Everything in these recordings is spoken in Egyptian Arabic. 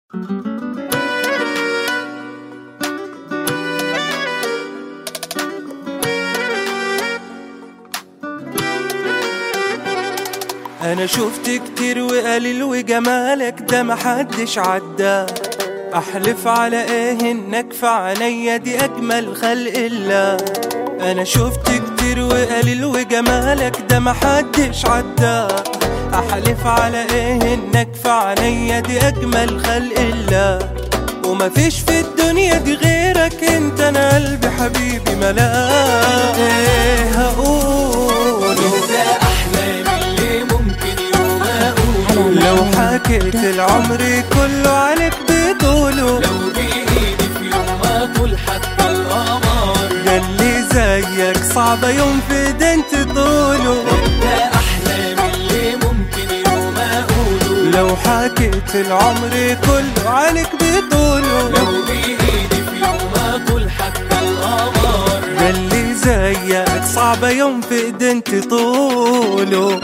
انا شفت كتير وقليل وجمالك ده محدش عداه احلف على ايه انك في عينيا دي اجمل خلق الله انا شفت كتير وقليل وجمالك ده محدش عداه احلف على ايه انك في عينيا دي اجمل خلق الله ومفيش في الدنيا دي غيرك انت انا قلبي حبيبي ملاك ايه هقوله ده احلامي اللي ممكن يوم اقوله لو حكيت العمر كله عليك بطوله لو بايدي في يوم اطول حتى القمر ياللي زيك صعبة يوم في دين تطوله ده احلامي اللي ممكن يوم اقوله لو حكيت العمر كله عليك بطوله لو بايدي في يوم اطول حتى القمر ياللي زيك صعبة يوم في ايدين تطوله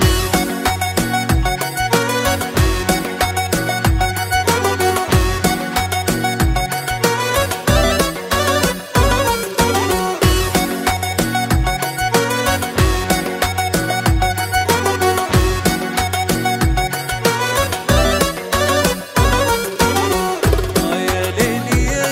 آه يا ليلي يا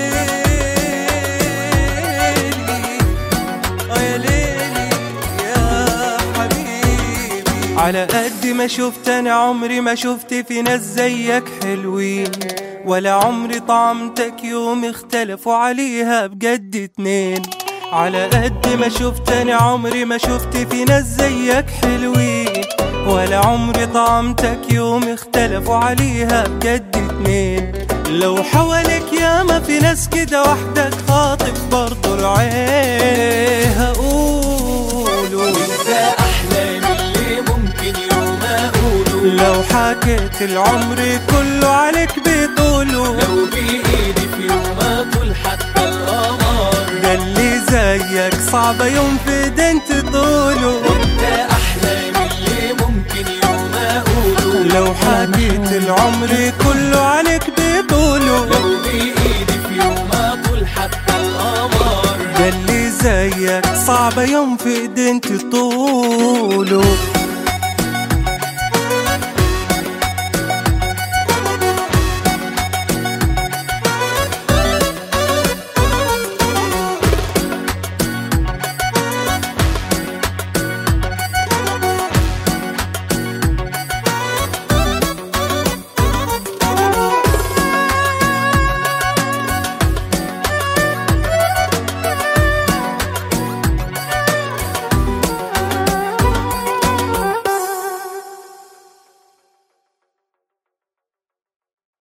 ليلي آه يا ليلي يا حبيبي على قد ما شفت انا عمري ما شفت في ناس زيك حلوين ولا عمري طعمتك يوم اختلفوا عليها بجد اتنين على قد ما شفت انا عمري ما شفت في ناس زيك حلوين ولا عمري طعمتك يوم اختلفوا عليها بجد اتنين لو حواليك ياما في ناس كده وحدك خاطف برضه العين هقوله ده احلامي اللي ممكن يوم اقوله لو حكيت العمر كله عليك بطوله لو بايدي في يوم اطول حتى القمر ده اللي زيك صعبة يوم في دين تطوله ده احلامي اللي ممكن يوم اقوله لو حكيت العمر كله عليك بطوله لو بايدي في يوم اطول حتى القمر ده اللي زيك صعبة يوم في ايدين تطوله